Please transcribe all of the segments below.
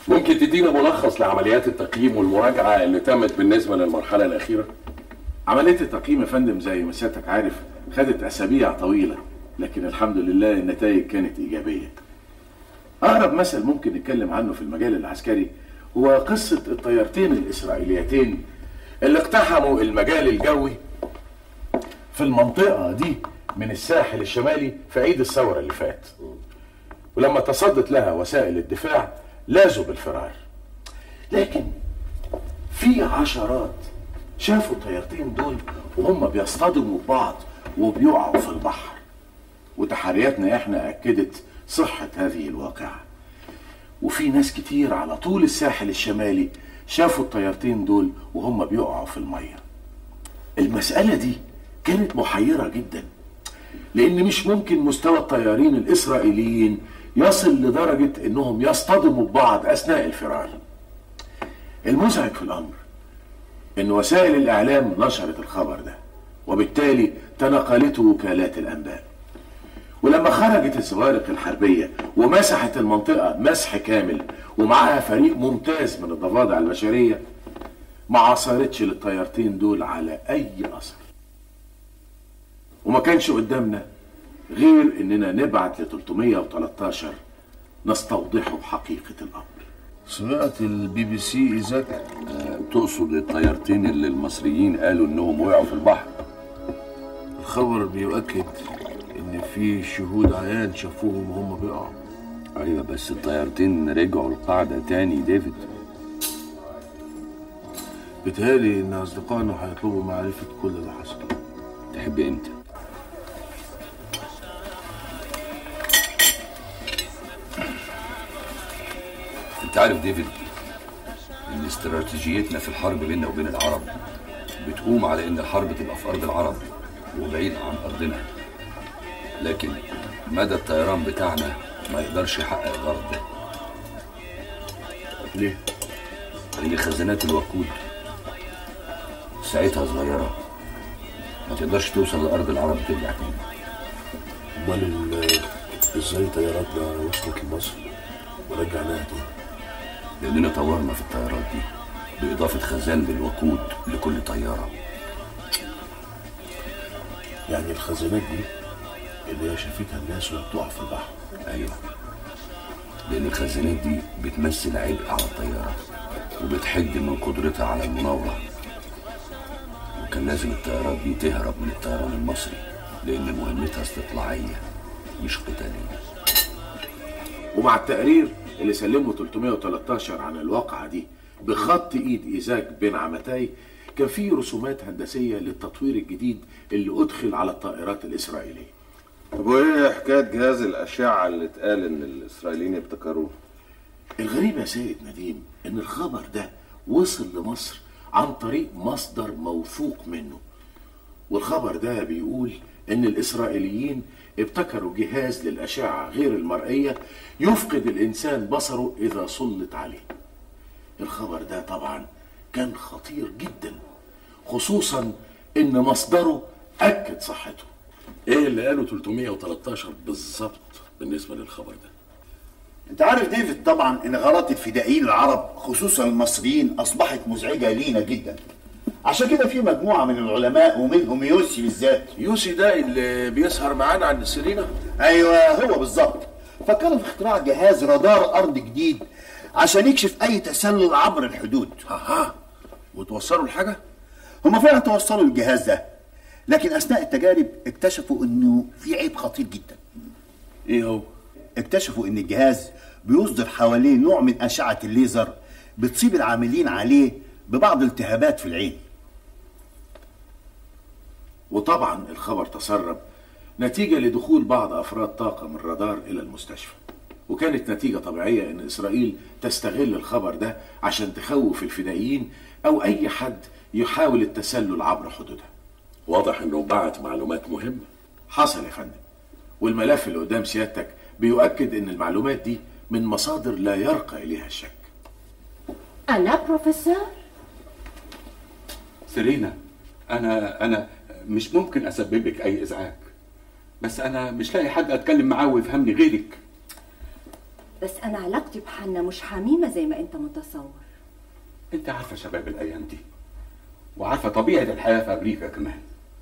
ممكن تدينا ملخص لعمليات التقييم والمراجعه اللي تمت بالنسبه للمرحله الاخيره عملية التقييم يا فندم زي ما سيادتك عارف خدت أسابيع طويلة لكن الحمد لله النتائج كانت إيجابية. أقرب مثل ممكن نتكلم عنه في المجال العسكري هو قصة الطيارتين الإسرائيليتين اللي اقتحموا المجال الجوي في المنطقة دي من الساحل الشمالي في عيد الثورة اللي فات. ولما تصدت لها وسائل الدفاع لازوا بالفرار. لكن في عشرات شافوا الطيارتين دول وهم بيصطدموا ببعض وبيقعوا في البحر وتحرياتنا احنا اكدت صحة هذه الواقعة وفي ناس كتير على طول الساحل الشمالي شافوا الطيارتين دول وهم بيقعوا في المية المسألة دي كانت محيرة جدا لأن مش ممكن مستوى الطيارين الإسرائيليين يصل لدرجة إنهم يصطدموا ببعض أثناء الفرار المزعج في الأمر إن وسائل الإعلام نشرت الخبر ده وبالتالي تناقلته وكالات الأنباء ولما خرجت الزوارق الحربية ومسحت المنطقة مسح كامل ومعاها فريق ممتاز من الضفادع البشرية ما عثرتش للطيارتين دول على أي أثر وما كانش قدامنا غير إننا نبعت ل 313 نستوضحه حقيقة الأمر سمعت البي بي سي إيزاك تقصد الطيارتين اللي المصريين قالوا انهم وقعوا في البحر الخبر بيؤكد إن في شهود عيان شافوهم وهم بيقعوا ايوه بس الطيارتين رجعوا القاعده تاني ديفيد بيتهيألي إن أصدقائنا هيطلبوا معرفة كل اللي حصل تحب امتى انت عارف ديفيد ان استراتيجيتنا في الحرب بيننا وبين العرب بتقوم على ان الحرب تبقى في ارض العرب وبعيد عن ارضنا لكن مدى الطيران بتاعنا ما يقدرش يحقق الغرض ده ليه؟ لان خزانات الوقود ساعتها صغيره ما تقدرش توصل لارض العرب وترجع تاني أمال ال- إزاي طياراتنا وصلت لمصر ورجعناها تاني؟ لاننا طورنا في الطيارات دي باضافه خزان للوقود لكل طياره يعني الخزانات دي اللي هي شافتها الناس وهي بتقع في البحر ايوه لان الخزانات دي بتمثل عبء على الطياره وبتحد من قدرتها على المناوره وكان لازم الطيارات دي تهرب من الطيران المصري لان مهمتها استطلاعيه مش قتاليه ومع التقرير اللي سلمه 313 عن الواقعة دي بخط ايد ايزاك بن عمتاي كان فيه رسومات هندسية للتطوير الجديد اللي ادخل على الطائرات الاسرائيلية طب وايه حكايه جهاز الاشعه اللي اتقال ان الاسرائيليين ابتكروه الغريب يا سيد نديم ان الخبر ده وصل لمصر عن طريق مصدر موثوق منه والخبر ده بيقول ان الاسرائيليين ابتكروا جهاز للاشعه غير المرئيه يفقد الانسان بصره اذا سلط عليه الخبر ده طبعا كان خطير جدا خصوصا ان مصدره اكد صحته ايه اللي قاله 313 بالظبط بالنسبه للخبر ده انت عارف ديفيد طبعا ان غارات الفدائيين العرب خصوصا المصريين اصبحت مزعجه لينا جدا عشان كده في مجموعه من العلماء ومنهم يوسي بالذات يوسي ده اللي بيسهر معانا عند سيرينا ايوه هو بالظبط فكروا في اختراع جهاز رادار ارض جديد عشان يكشف اي تسلل عبر الحدود اها وتوصلوا لحاجه هم فعلا توصلوا للجهاز ده لكن اثناء التجارب اكتشفوا انه في عيب خطير جدا ايه هو اكتشفوا ان الجهاز بيصدر حواليه نوع من اشعه الليزر بتصيب العاملين عليه ببعض التهابات في العين وطبعا الخبر تسرب نتيجة لدخول بعض أفراد طاقم الرادار إلى المستشفى وكانت نتيجة طبيعية إن إسرائيل تستغل الخبر ده عشان تخوف الفدائيين أو أي حد يحاول التسلل عبر حدودها واضح انه بعت معلومات مهمه حصل يا فندم والملف اللي قدام سيادتك بيؤكد إن المعلومات دي من مصادر لا يرقى إليها الشك أنا بروفيسور سيرينا انا انا مش ممكن اسبب لك اي ازعاج بس انا مش لاقي حد اتكلم معاه ويفهمني غيرك بس أنا علاقتي بحنا مش حميمة زي ما أنت متصور انت عارفه شباب الايام دي وعارفه طبيعه الحياه في امريكا كمان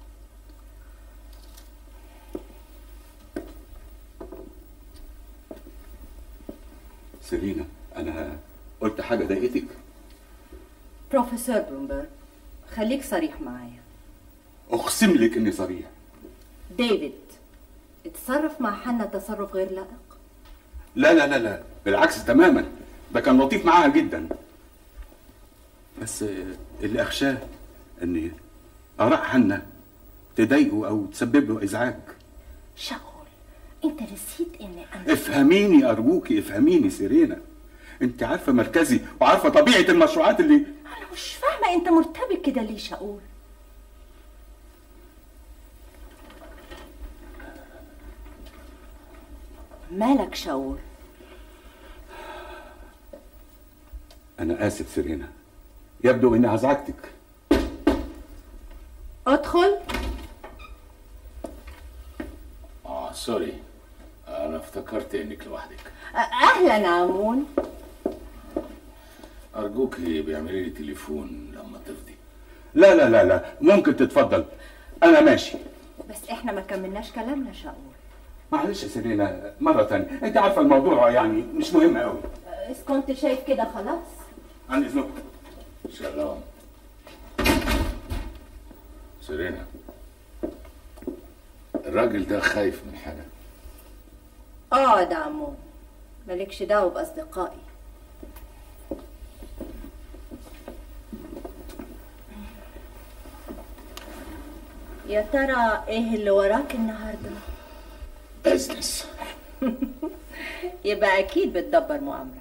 سيرينا انا قلت حاجه ضايقتك بروفيسور بلومبرج خليك صريح معايا اقسم لك اني صريح ديفيد اتصرف مع حنا تصرف غير لائق لا لا لا لا بالعكس تماما ده كان لطيف معاها جدا بس آه، اللي اخشاه ان اراء حنا تضايقه او تسبب له ازعاج شاول أنت نسيت إني أنا افهميني ارجوكي افهميني سيرينا انت عارفه مركزي وعارفه طبيعه المشروعات اللي أنا مش فاهمة أنت مرتبك كده ليه شاول مالك شاول انا اسف سيرينا يبدو اني ازعجتك ادخل اه سوري انا افتكرت انك لوحدك اهلا عمون ارجوك بيعملي لي تليفون لما تفضي لا لا لا لا ممكن تتفضل انا ماشي بس احنا ما كملناش كلامنا شاول معلش يا سيرينا مرة تانية انت عارفة الموضوع يعني مش مهم قوي إذا كنت شايف كده خلاص عن اذنكم سلام سيرينا الراجل ده خايف من حاجه اه ده عمون مالكش دعوه باصدقائي يا ترى ايه اللي وراك النهارده بزنس يبقى اكيد بتدبر مؤامره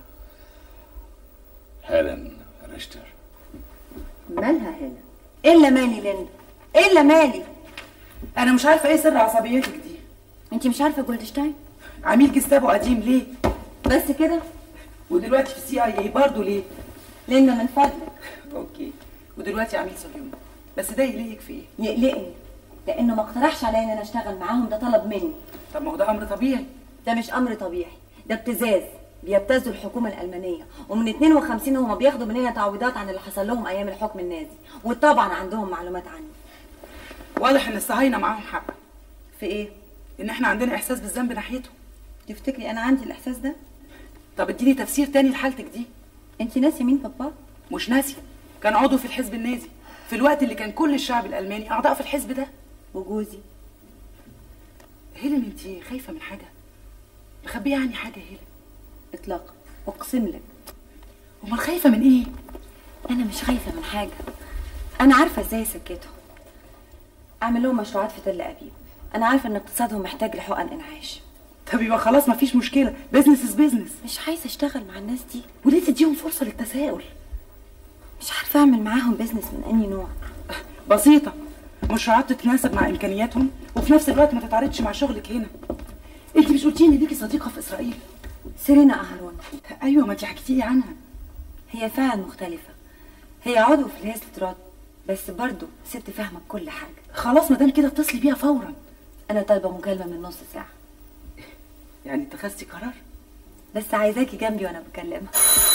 هيلين ريشتر مالها هنا الا مالي ليندا الا مالي انا مش عارفه ايه سر عصبيتك دي انت مش عارفه جولدشتاين عميل جستابو قديم ليه بس كده ودلوقتي في السي اي اي برضه ليه ليندا من فضلك اوكي ودلوقتي عميل صهيوني بس ده يليق في ايه يقلقني لانه ما اقترحش عليا ان انا اشتغل معاهم ده طلب مني طب ما هو ده امر طبيعي ده مش امر طبيعي ده ابتزاز بيبتزوا الحكومه الالمانيه ومن 52 هم بياخدوا مننا تعويضات عن اللي حصل لهم ايام الحكم النازي وطبعا عندهم معلومات عني واضح ان الصهاينه معاهم حق في ايه ان احنا عندنا احساس بالذنب ناحيته تفتكري انا عندي الاحساس ده طب اديني تفسير تاني لحالتك دي انت ناسي مين بابا مش ناسيه كان عضو في الحزب النازي في الوقت اللي كان كل الشعب الالماني اعضاء في الحزب ده وجوزي هيلين انت خايفه من حاجه مخبيه عني حاجه يا هيلين اطلاقا اقسم لك امال خايفه من ايه انا مش خايفه من حاجه انا عارفه ازاي اسكتهم اعمل لهم مشروعات في تل ابيب انا عارفه ان اقتصادهم محتاج لحقن انعاش طب يبقى خلاص مفيش مشكله بيزنس از بيزنس مش عايزه اشتغل مع الناس دي وليه تديهم فرصه للتساؤل مش عارفه اعمل معاهم بيزنس من انهي نوع بسيطه مشروعات تتناسب مع امكانياتهم وفي نفس الوقت ما تتعارضش مع شغلك هنا انت مش قلتي ان ليكي صديقه في اسرائيل سيرينا اهرون ايوه ما انت حكيتي لي عنها هي فعلا مختلفه هي عضو في الهيسترات بس برضه ست فاهمه كل حاجه خلاص ما دام كده اتصلي بيها فورا انا طالبه مكالمه من نص ساعه يعني اتخذتي قرار بس عايزاكي جنبي وانا بكلمها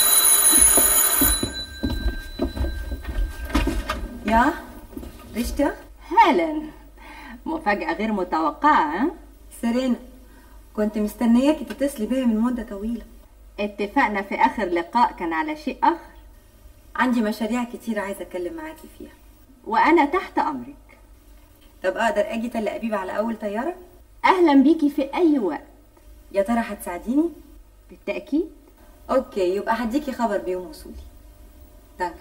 يا رشتا هلا مفاجأة غير متوقعة ها؟ سيرينا كنت مستنياكي تتصلي بيا من مدة طويلة اتفقنا في آخر لقاء كان على شيء آخر عندي مشاريع كتير عايزة أتكلم معاكي فيها وأنا تحت أمرك طب أقدر أجي تل أبيب على أول طيارة؟ أهلا بيكي في أي وقت يا ترى هتساعديني؟ بالتأكيد أوكي يبقى هديكي خبر بيوم وصولي دانكش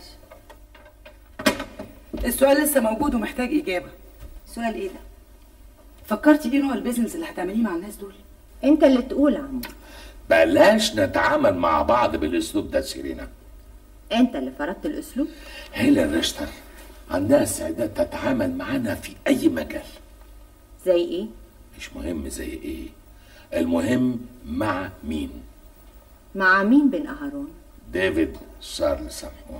السؤال لسه موجود ومحتاج اجابه سؤال إيه ده؟ فكرتي ايه نوع البيزنس اللي هتعمليه مع الناس دول أنت اللي تقول يا عمو بلاش نتعامل مع بعض بالاسلوب ده سيرينا أنت اللي فرضت الأسلوب هيلين ريشتر عندها استعداد تتعامل معانا في اي مجال زي إيه؟ مش مهم زي ايه المهم مع مين مع مين بن أهرون؟ ديفيد شارل سامحون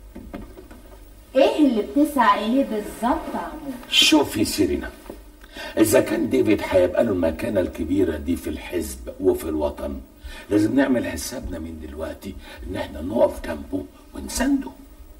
إيه اللي بتسعى إليه بالظبط يا عمو؟ شوفي سيرينا اذا كان ديفيد هيبقى له المكانه الكبيره دي في الحزب وفي الوطن لازم نعمل حسابنا من دلوقتي ان احنا نقف جنبه ونسنده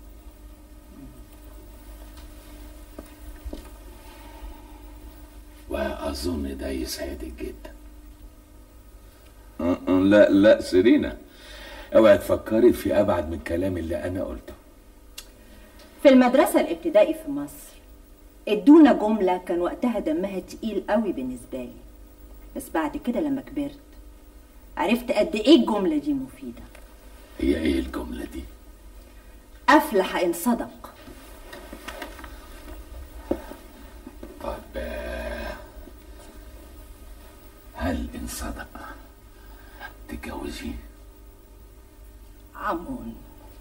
واظن ده يسعدك جدا أه، أه، لا لا سيرينا اوعي تفكري في ابعد من الكلام اللي انا قلته في المدرسة الابتدائي في مصر ادونا جملة كان وقتها دمها تقيل قوي بالنسبة لي بس بعد كده لما كبرت عرفت قد ايه الجملة دي مفيدة هي ايه الجمله دي أفلح إن صدق طب آه، هل ان صدق تتجوزيه عمون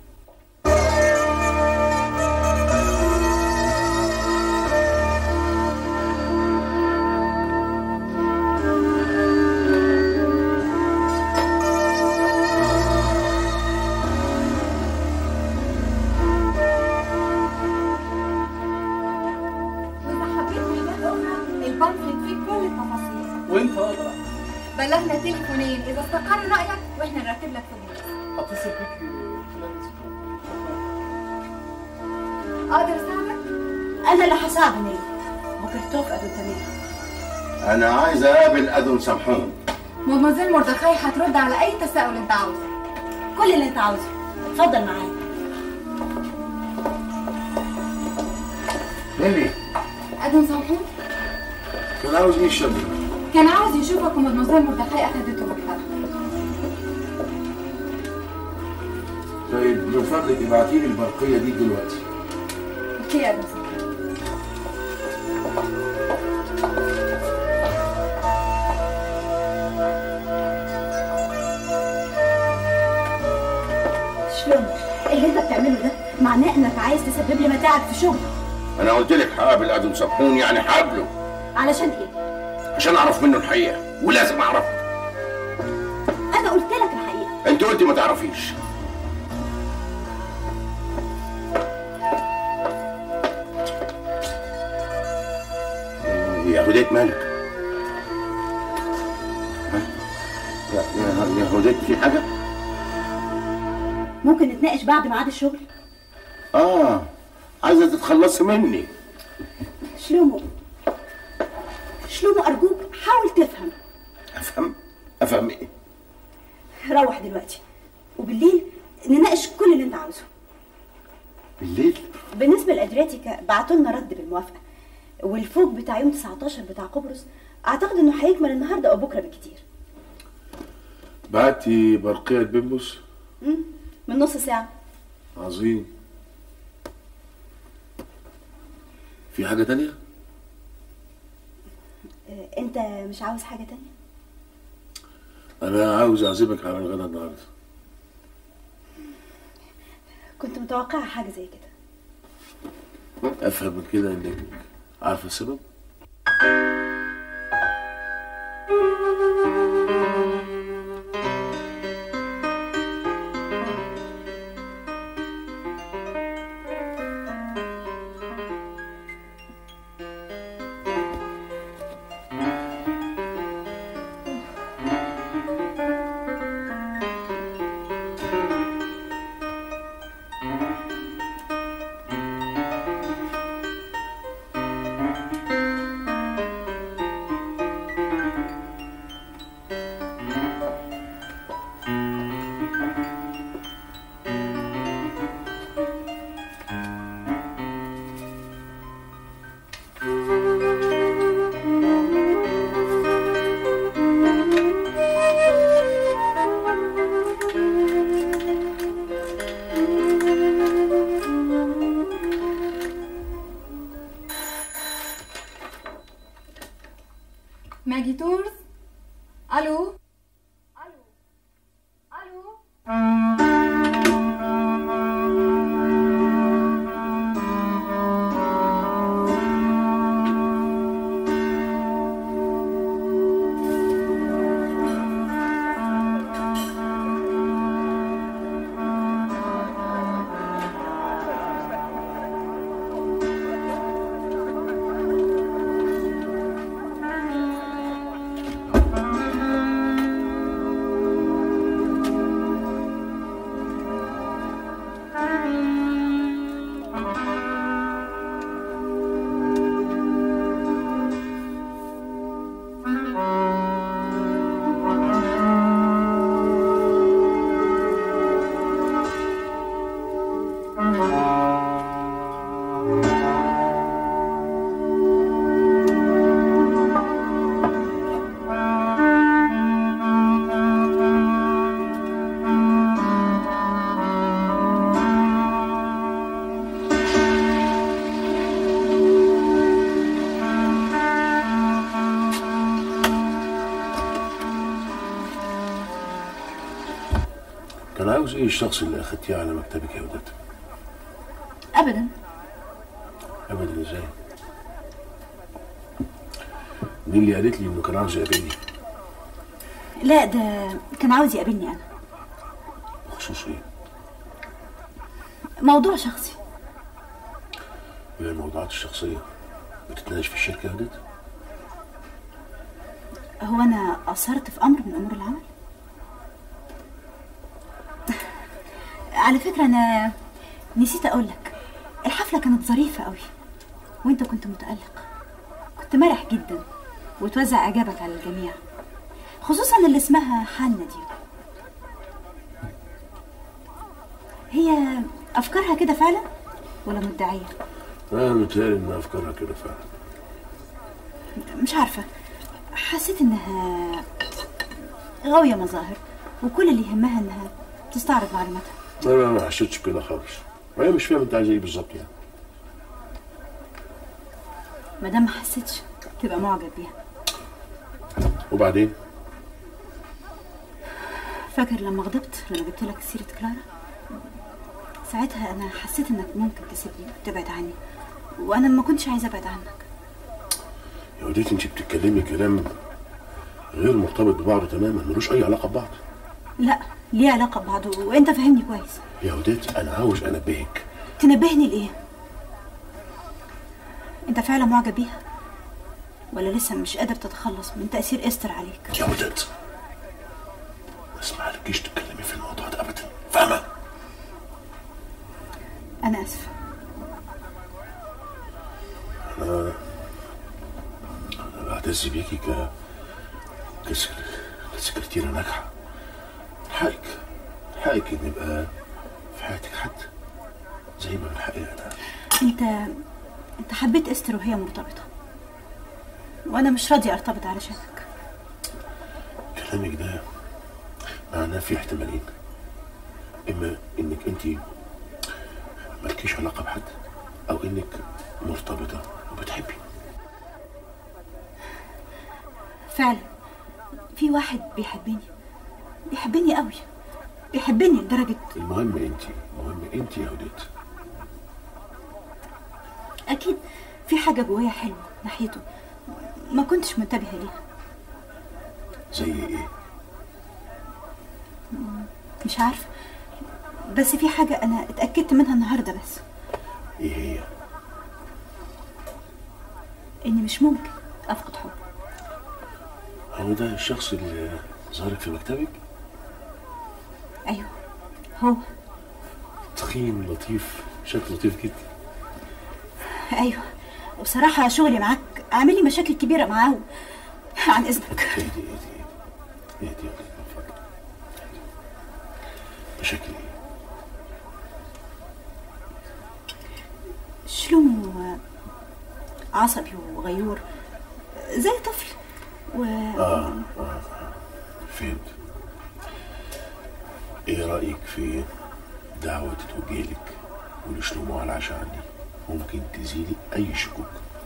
إذا حبيت وحدات أخرى البامفلت فيه كل التفاصيل وانت اقرا بلغنا تليفونين إذا استقر رأيك وإحنا نرتب لك فضول هتصل بك خلال اسبوع أقدر أساعدك؟ انا اللي هساعد نيل بكرتوف ابو تمام انا عايز اقابل ادم سمحون مدمزيل مردخاي هترد على أي تساؤل أنت عاوزه كل اللي انت عاوزه اتفضل معايا ليلي أدم سامحون كان عاوز ايه الشاب ده؟ كان عاوز يشوفك ومدمزيل مردخاي أخدته مكتبها طيب من فضلك ابعتي لي البرقيه دي دلوقتي أوكي يا أدم سامحون شلون اللي انت بتعمله ده معناه انك عايز تسبب لي متاعب في شغل انا قلت لك هقابل ادم سمحون يعني هقابله علشان ايه عشان اعرف منه الحقيقه ولازم اعرفها انا قلت لك الحقيقه انت قلتي ما تعرفيش يا هديت مالك ها؟ يا يا يا هديت في حاجه ممكن نتناقش بعد ميعاد الشغل اه عايزه تتخلصي مني شلومو شلومو ارجوك حاول تفهم افهم افهم ايه روح دلوقتي وبالليل نناقش كل اللي انت عاوزه بالليل بالنسبه لادرياتيكا بعتوا لنا رد بالموافقه والفوق بتاع يوم 19 بتاع قبرص اعتقد انه هيكمل النهارده او بكره بالكتير بعتي برقيه البيمبوس مم، من نص ساعه عظيم في حاجه تانية آه، انت مش عاوز حاجه تانية انا عاوز اعزمك على الغدا النهارده كنت متوقعه حاجه زي كده افهم من كده انك عارفه السبب ماجي تورز الو الو الو عاوز ايه الشخص اللي اخدتيه على مكتبك يا وداد ابدا ابدا ازاي دي اللي قالت لي انه كان عاوز يقابلني لا ده كان عاوز يقابلني انا بخصوص ايه موضوع شخصي هي الموضوعات الشخصيه بتتناقش في الشركه يا وداد هو انا قصرت في امر من امور العمل على فكره انا نسيت اقول لك الحفله كانت ظريفه قوي وانت كنت متالق كنت مرح جدا وتوزع اعجابك على الجميع خصوصا اللي اسمها حنة دي هي افكارها كده فعلا ولا مدعيه انا متهيألي ان افكارها كده فعلا مش عارفه حسيت انها غاويه مظاهر وكل اللي يهمها انها تستعرض معلوماتها انا ما حسيتش بكده خالص وهي مش فاهمه انت عايزه ايه بالظبط يعني ما دام ما حسيتش تبقى معجب بيها وبعدين فاكر لما غضبت لما جبت لك سيره كلارا ساعتها انا حسيت انك ممكن تسيبني وتبعد عني وانا ما كنتش عايزه ابعد عنك يا وديت انت بتتكلمي كلام غير مرتبط ببعضه تماما ملوش اي علاقه ببعض لا ليه علاقه ببعض وانت فاهمني كويس يا وديت انا عاوز انبهك تنبهني لايه انت فعلا معجب بيها ولا لسه مش قادر تتخلص من تاثير استر عليك يا وداد ما اسمعلكيش تتكلمي في الموضوع ده ابدا فاهمه انا اسفه انا انا بعتز بيكي ك كسك... كسكرتيرة ناجحة حقك حقك ان يبقى في حياتك حد زي ما من حقي انا انت انت حبيت استر وهي مرتبطه وانا مش راضيه ارتبط علشانك كلامك ده معناه في احتمالين اما انك انت مالكيش علاقة بحد او انك مرتبطة وبتحبي فعلا في واحد بيحبني بيحبني قوي بيحبني لدرجه المهم انت المهم انت يا وديت اكيد في حاجه جوايا حلوه ناحيته ما كنتش منتبهه ليها زي ايه مش عارفه بس في حاجه انا اتاكدت منها النهارده بس ايه هي اني مش ممكن افقد حبه هو ده الشخص اللي ظهرك في مكتبك ايوه هو تخين لطيف شكله لطيف جدا ايوه وبصراحه شغلي معاك عامل لي مشاكل كبيره معاه عن اذنك اهدي اهدي اهدي اهدي من فضلك مشاكل ايه شلومو عصبي وغيور زي طفل و اه اه فهمت ايه رأيك في دعوة تتوجهلك ولشلومو على العشاء عندي ممكن تزيلي اي شكوك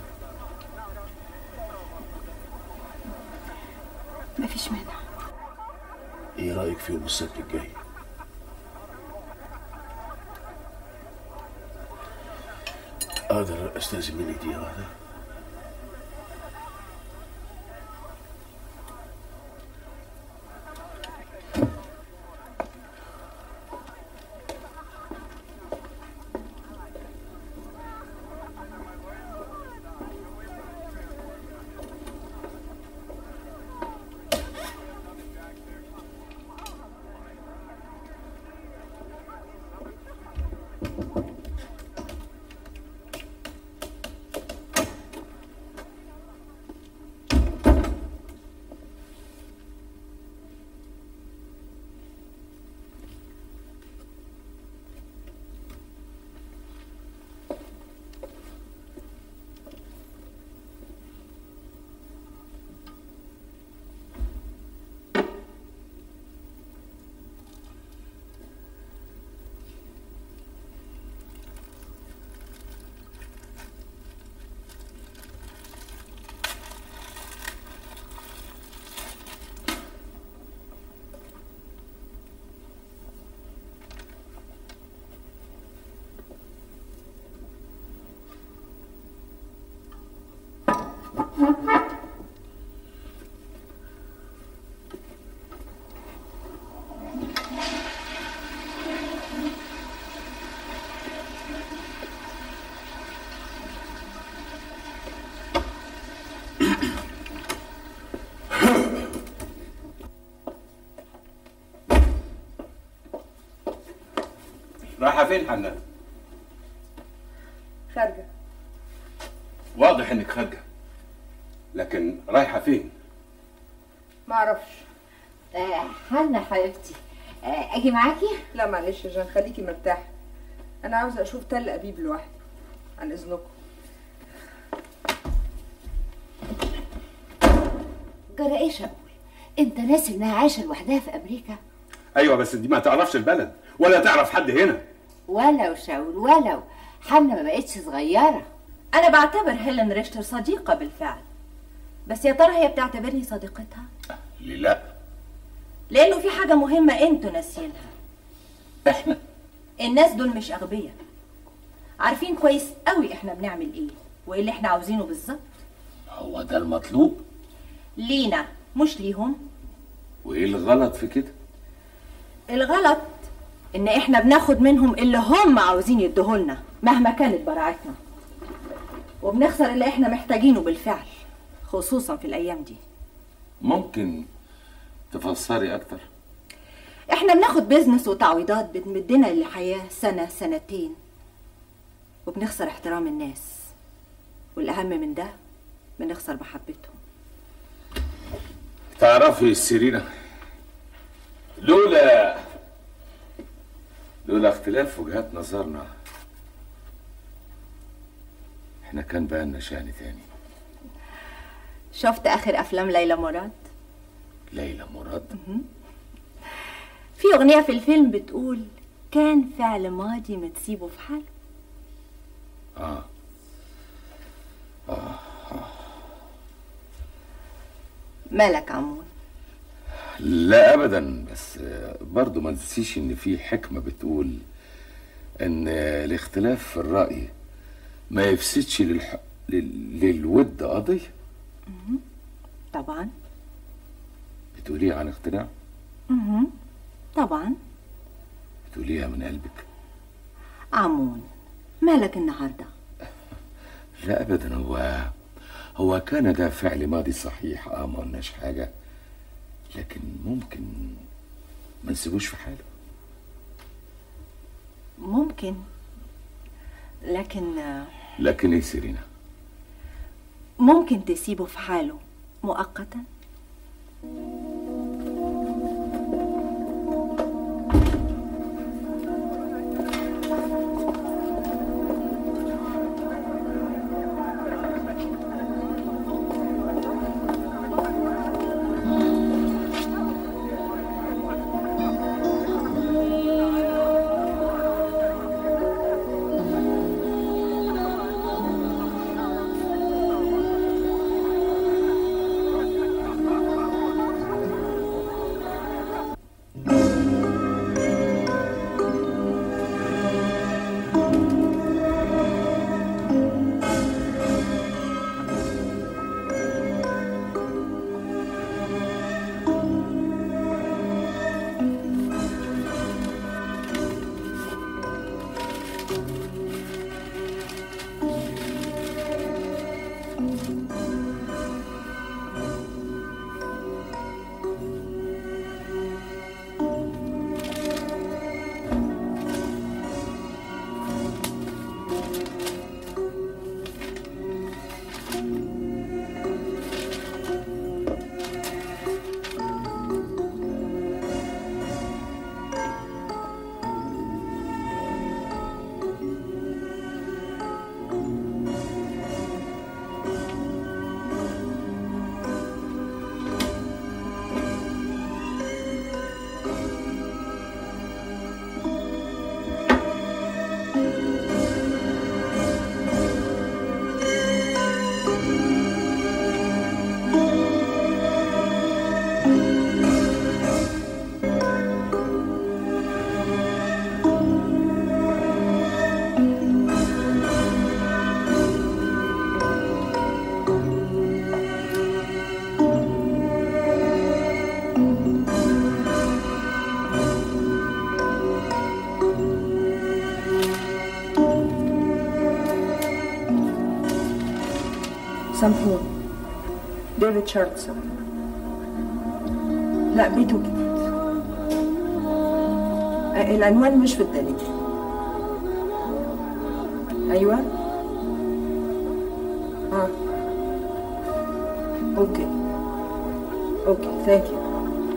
مفيش مانع ايه رأيك في يوم السبت الجاي اقدر استاذن منك دقيقة واحدة رايحه فين حنان خارجة واضح انك خارجه لكن رايحه فين معرفش آه، حنا حبيبتي آه، اجي معاكي لا معلش يا جان خليكي مرتاحة أنا عاوزة أشوف تل أبيب لوحدي عن إذنكم جرى ايش اقول انت ناسي انها عايشه لوحدها في امريكا ايوه بس دي ما تعرفش البلد ولا تعرف حد هنا ولو شاول ولو حنا ما بقتش صغيره انا بعتبر هيلين ريشتر صديقه بالفعل بس يا ترى هي بتعتبرني صديقتها ليه لا لانه في حاجه مهمه انتوا ناسيينها احنا الناس دول مش اغبياء عارفين كويس قوي احنا بنعمل ايه وايه اللي احنا عاوزينه بالظبط هو ده المطلوب لينا مش ليهم وايه الغلط في كده الغلط ان احنا بناخد منهم اللي هم عاوزين يديهولنا مهما كانت براعتنا وبنخسر اللي احنا محتاجينه بالفعل خصوصا في الايام دي ممكن تفسري اكتر احنا بناخد بيزنس وتعويضات بتمدنا للحياة سنة سنتين وبنخسر احترام الناس والأهم من ده بنخسر محبتهم تعرفي سيرينا لولا لولا اختلاف وجهات نظرنا احنا كان بقالنا شأن تاني شفت آخر أفلام ليلى مراد ليلى مراد في أغنية في الفيلم بتقول كان فعل ماضي ما تسيبه في حاله اه اه مالك عمون لا ابدا بس برضو ما تنسيش ان في حكمه بتقول ان الاختلاف في الراي ما يفسدش للح... لل... للود قضيه مهم. طبعا بتقوليها عن اقتناع مهم. طبعا بتقوليها من قلبك عمون مالك النهارده لا ابدا هو هو كان ده فعل ماضي صحيح اه ما قلناش حاجه لكن ممكن ما نسيبوش في حاله ممكن لكن آه، لكن ايه سيرينا ممكن تسيبه في حاله مؤقتا سامحوني ديفيد شارتسون لا بيته جديد آه، العنوان مش في الدليل ايوه اه اوكي اوكي ثانك يو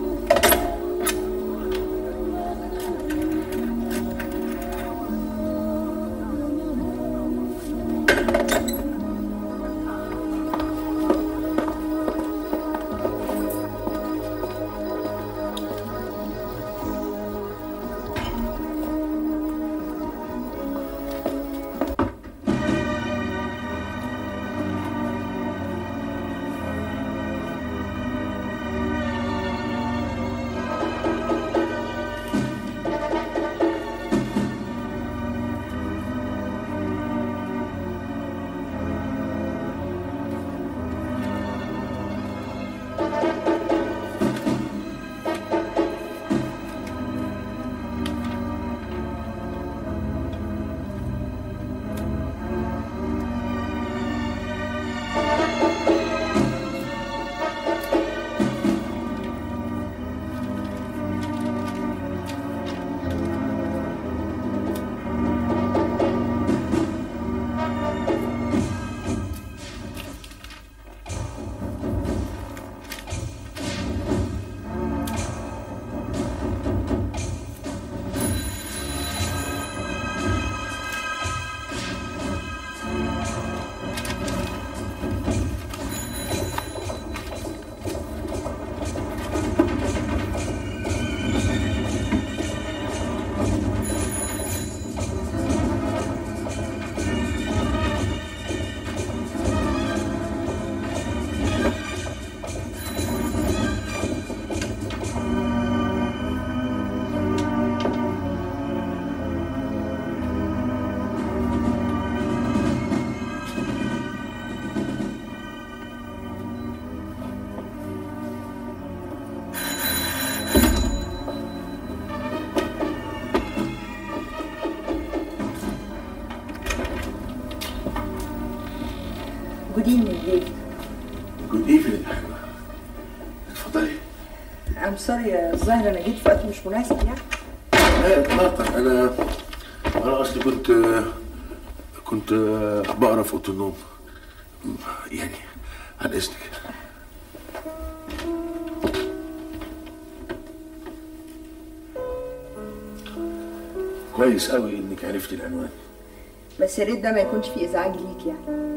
جود ايفنينج ديفيد جود ايفنينج اتفضلي ام سوري الظاهر انا جيت في وقت مش مناسب يعني لا اطلاقا انا انا اصلي كنت كنت بقرا في اوضه النوم يعني عن اذنك كويس قوي انك عرفتي العنوان بس يا ريت ده ما يكونش فيه ازعاج ليك يعني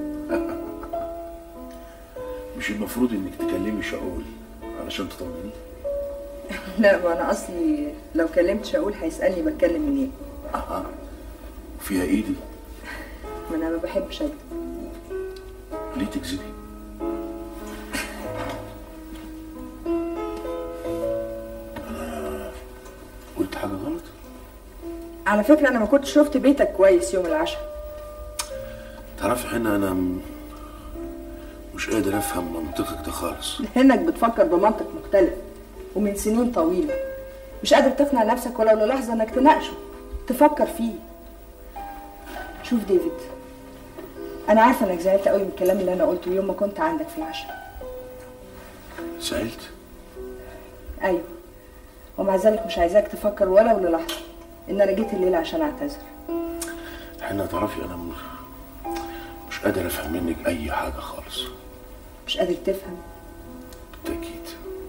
مش المفروض انك تكلمي شاول علشان تطمني لا ما انا اصلي لو كلمت شاول هيسالني بتكلم منين اها فيها ايدي ما انا ما بحبش اكذب ليه تكذبي انا قلت حاجه غلط على فكره انا ما كنتش شفت بيتك كويس يوم العشاء تعرفي حنا انا م- مش قادر افهم منطقك ده خالص لانك بتفكر بمنطق مختلف ومن سنين طويله مش قادر تقنع نفسك ولو للحظه انك تناقشه تفكر فيه شوف ديفيد انا عارفه انك زعلت قوي من الكلام اللي انا قلته يوم ما كنت عندك في العشاء زعلت ايوه ومع ذلك مش عايزاك تفكر ولو للحظه ان انا جيت الليله عشان اعتذر حنا تعرفي انا م- مش قادر افهم منك اي حاجه خالص مش قادر تفهم بالتاكيد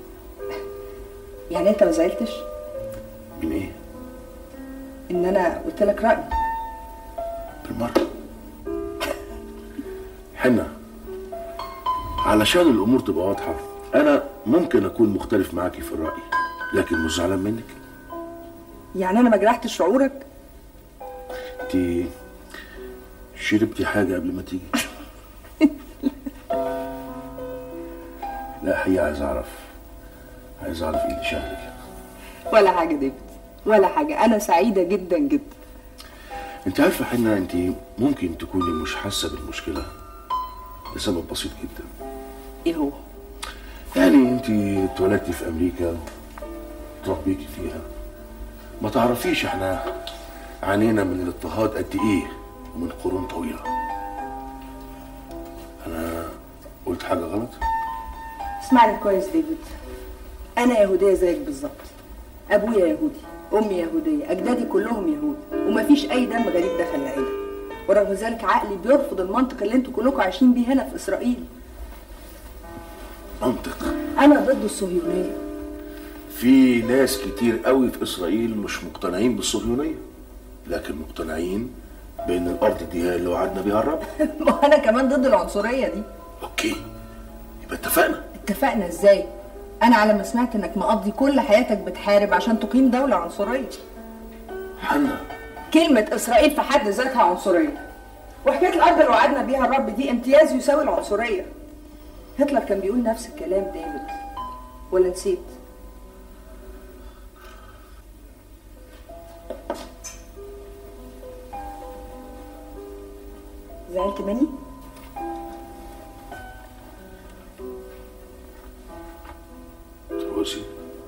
يعني انت ما زعلتش من ايه ان انا قلت لك رايي بالمره حنا علشان الامور تبقى واضحه انا ممكن اكون مختلف معاكي في الراي لكن مش زعلان منك يعني انا ما جرحتش شعورك انت شربتي حاجه قبل ما تيجي لا حقيقة عايز اعرف عايز اعرف ايه اللي شغلك ولا حاجه ديفيد ولا حاجه انا سعيده جدا جدا انت عارفه حنا انت ممكن تكوني مش حاسه بالمشكله لسبب بسيط جدا ايه هو يعني انت اتولدتي في امريكا تربيتي فيها ما تعرفيش احنا عانينا من الاضطهاد قد ايه ومن قرون طويله انا قلت حاجه غلط اسمعني كويس ديفيد انا يهوديه زيك بالظبط ابويا يهودي امي يهوديه اجدادي كلهم يهود ومفيش اي دم غريب دخل العيله ورغم ذلك عقلي بيرفض المنطق اللي انتوا كلكم عايشين بيه هنا في اسرائيل منطق انا ضد الصهيونيه في ناس كتير قوي في اسرائيل مش مقتنعين بالصهيونيه لكن مقتنعين بان الارض دي هي اللي وعدنا بيها الرب وانا كمان ضد العنصريه دي اوكي يبقى اتفقنا اتفقنا ازاي انا على ما سمعت انك مقضي كل حياتك بتحارب عشان تقيم دوله عنصريه حنا كلمه اسرائيل في حد ذاتها عنصريه وحكايه الارض اللي وعدنا بيها الرب دي امتياز يساوي العنصريه هتلر كان بيقول نفس الكلام ديفيد ولا نسيت زعلت مني روسي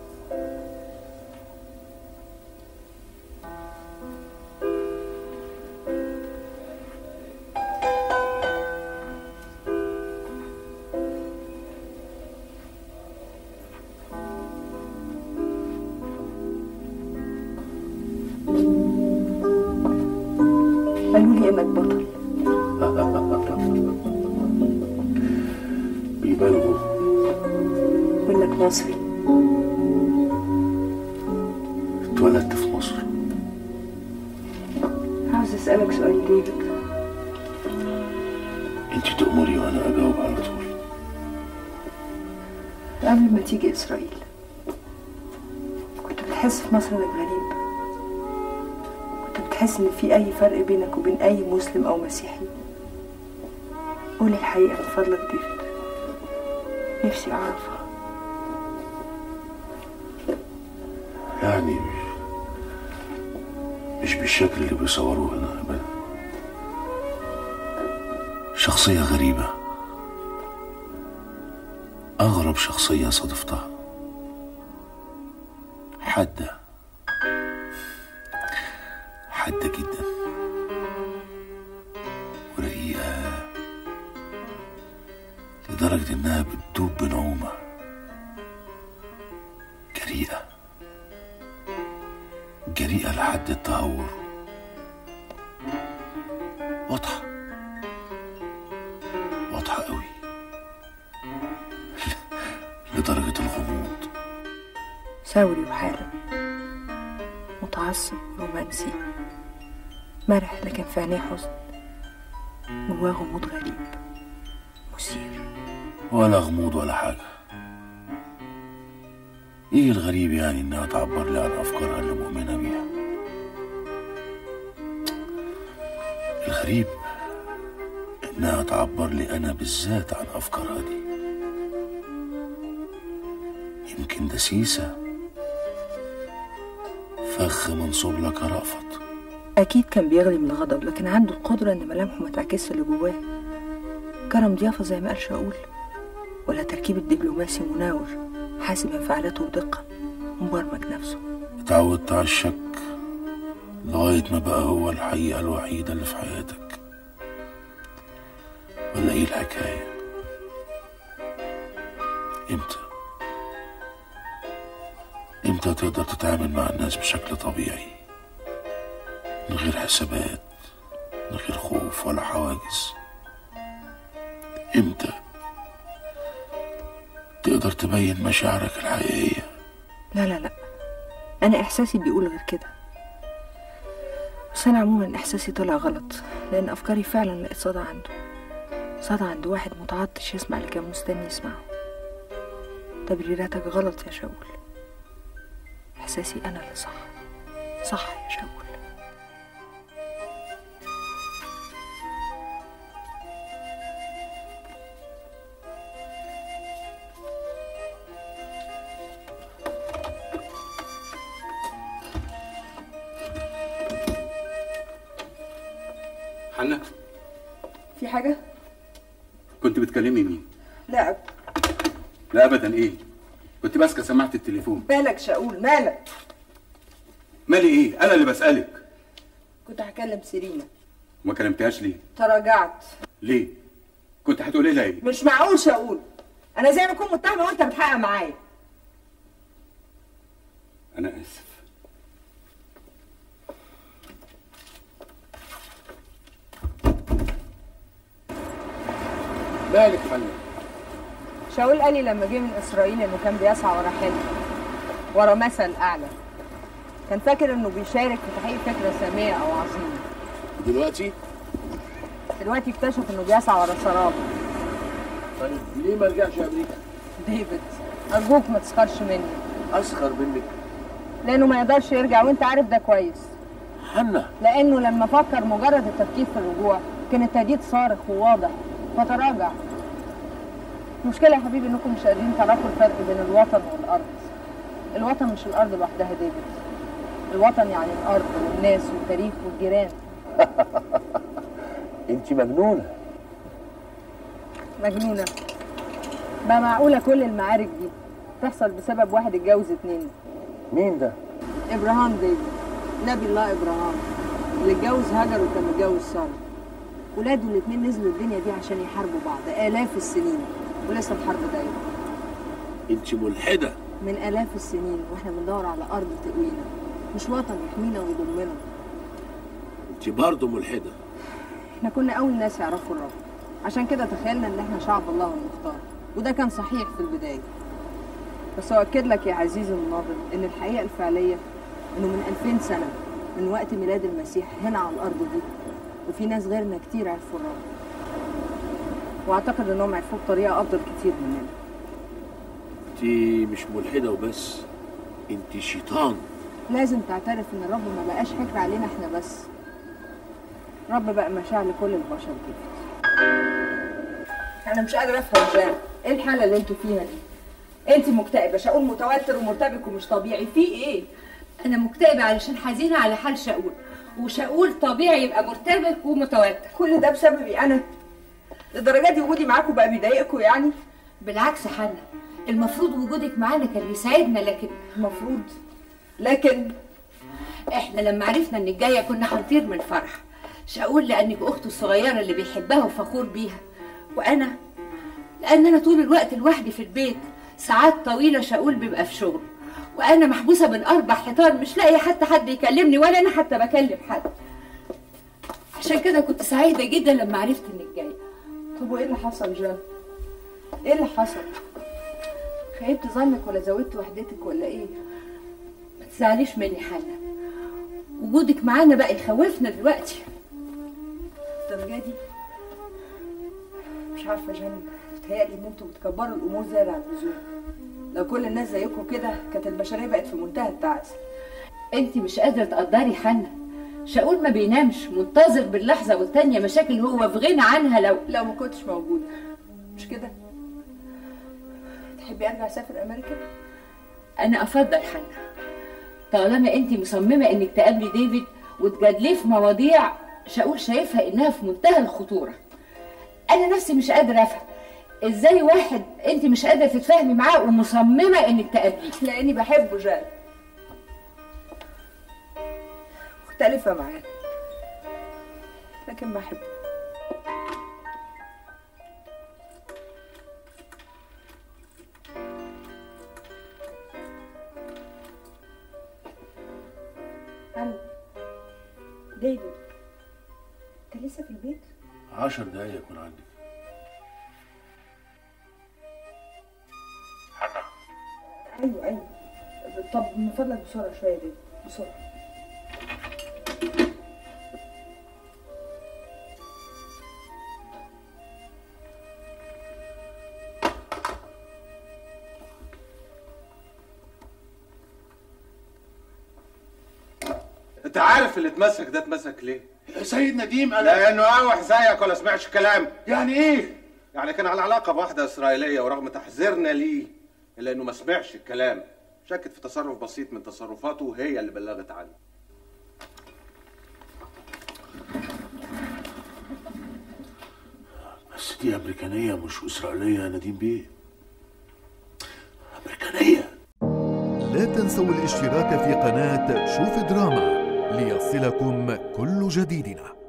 قالوا لي انك بطل بيبالغوا وانك مصري اتولدت في مصر عاوز اسالك سؤال ديفيد انت تأمري وانا اجاوب على طول قبل ما تيجي اسرائيل كنت بتحس في مصر انك غريب كنت بتحس ان في اي فرق بينك وبين اي مسلم او مسيحي قولي الحقيقه من فضلك ديفيد نفسي اعرفها يعني مش مش بالشكل اللي بيصوروه هنا ابدا شخصية غريبة أغرب شخصية صادفتها حادة حادة جدا ورقيقة لدرجة إنها بتدوب بنعومة جريئة جريئة لحد التهور واضحة واضحة قوي لدرجة الغموض ثوري وحالم متعصب رومانسي مرح لكن في عينيه حزن جواه غموض غريب مثير ولا غموض ولا حاجة ايه الغريب يعني انها تعبر لي عن افكارها اللي مؤمنة بيها الغريب انها تعبر لي انا بالذات عن افكارها دي يمكن دسيسة فخ منصوب لك رأفت أكيد كان بيغلي من الغضب لكن عنده القدرة إن ملامحه ما تعكسش اللي جواه كرم ضيافة زي ما قال شاول ولا تركيب الدبلوماسي مناور حاسب انفعالاته بدقة ومبرمج نفسه اتعودت على الشك لغاية ما بقى هو الحقيقة الوحيدة اللي في حياتك ولا ايه الحكاية امتى امتى تقدر تتعامل مع الناس بشكل طبيعي من غير حسابات من غير خوف ولا حواجز امتى تقدر تبين مشاعرك الحقيقية لا لا لا أنا إحساسي بيقول غير كده بس أنا عموما إحساسي طلع غلط لأن أفكاري فعلا لقيت صدى عنده صدى عند واحد متعطش يسمع اللي كان مستني يسمعه تبريراتك غلط يا شاول إحساسي أنا اللي صح صح يا شاول حنا في حاجة؟ كنت بتكلمي مين لا لا ابدا ايه كنت ماسكه سماعه التليفون مالك شاول مالك مالي ايه انا اللي كنت هتقولي لي ايه مش معقول شاول انا زي ما اكون متهمه وانت بتحقق معايا انا اسف مالك حنان شاول قال لي لما جه من اسرائيل انه كان بيسعى ورا حلم ورا مثل اعلى كان فاكر انه بيشارك في تحقيق فكره ساميه او عظيمه دلوقتي دلوقتي اكتشف انه بيسعى ورا سراب طيب ليه ما رجعش امريكا ديفيد ارجوك ما تسخرش مني اسخر منك لانه ما يقدرش يرجع وانت عارف ده كويس حنا لانه لما فكر مجرد التفكير في الرجوع كان التهديد صارخ وواضح فتراجع المشكله يا حبيبي انكم مش قادرين تعرفوا الفرق بين الوطن والارض الوطن مش الارض لوحدها يا ديفيد الوطن يعني الارض والناس والتاريخ والجيران انت مجنونه مجنونه بقى معقوله كل المعارك دي تحصل بسبب واحد اتجوز اتنين مين ده ابراهام ديفيد نبي الله ابراهام اللي اتجوز هاجر وكان متجوز ساره ولاده الاتنين نزلوا الدنيا دي عشان يحاربوا بعض الاف السنين ولسه الحرب دايره انت ملحده من الاف السنين واحنا بندور على ارض تقوينا مش وطن يحمينا ويضمنا انت برضه ملحده احنا كنا اول ناس يعرفوا الرب عشان كده تخيلنا ان احنا شعب الله المختار وده كان صحيح في البدايه بس اؤكد لك يا عزيزي الناظر ان الحقيقه الفعليه انه من 2000 سنه من وقت ميلاد المسيح هنا على الارض دي وفي ناس غيرنا كتير عرفوا الرب واعتقد انهم عرفوه بطريقه افضل كتير مننا انت مش ملحده وبس انت شيطان لازم تعترف ان الرب ما بقاش حكر علينا احنا بس رب بقى مشاعر لكل البشر كده انا مش قادره افهم جان ايه الحاله اللي انتوا فيها دي انت مكتئبه شاول متوتر ومرتبك ومش طبيعي في ايه انا مكتئبه علشان حزينه على حال شاول وشاول طبيعي يبقى مرتبك ومتوتر كل ده بسببي انا للدرجه دي وجودي معاكم بقى بيضايقكم يعني بالعكس حنا المفروض وجودك معانا كان يساعدنا لكن المفروض لكن احنا لما عرفنا انك جايه كنا هنطير من الفرح شاول لانك اخته الصغيره اللي بيحبها وفخور بيها وانا لان انا طول الوقت لوحدي في البيت ساعات طويله شاول بيبقى في شغل وانا محبوسه بين اربع حيطان مش لاقيه حتى حد يكلمني ولا انا حتى بكلم حد عشان كده كنت سعيده جدا لما عرفت انك جايه طب وايه اللي حصل جان ايه اللي حصل خيبت ظنك ولا زودت وحدتك ولا ايه ما تزعليش مني حنا وجودك معانا بقى يخوفنا دلوقتي الدرجه دي مش عارفه جان بتهيألي ان انتوا بتكبروا الامور زياده عن اللزوم لو كل الناس زيكم كده كانت البشريه بقت في منتهى التعاسه انت مش قادره تقدري حنا شاول ما بينامش منتظر باللحظه والتانيه مشاكل هو في غنى عنها لو لو ما كنتش موجوده مش كده تحبي ارجع اسافر امريكا انا افضل حنا طالما انت مصممه انك تقابلي ديفيد وتجادليه في مواضيع شاول شايفها انها في منتهى الخطوره انا نفسي مش قادره افهم ازاي واحد انت مش قادره تتفاهمي معاه ومصممه انك تقابليه لاني بحبه جان مختلفه معاه لكن بحبه الو ديفيد انت لسه في البيت عشر دقايق يكون عندك حنا ايوه ايوه طب من فضلك بسرعه شويه دي بسرعه انت عارف اللي اتمسك ده اتمسك ليه؟ يا سيد نديم انا لانه اوح زيك ولا سمعش كلام يعني ايه؟ يعني كان على علاقه بواحده اسرائيليه ورغم تحذيرنا ليه الا انه ما سمعش الكلام شكت في تصرف بسيط من تصرفاته وهي اللي بلغت عنه بس دي امريكانيه مش اسرائيليه يا نديم بيه امريكانيه لا تنسوا الاشتراك في قناة شوف دراما ليصلكم كل جديدنا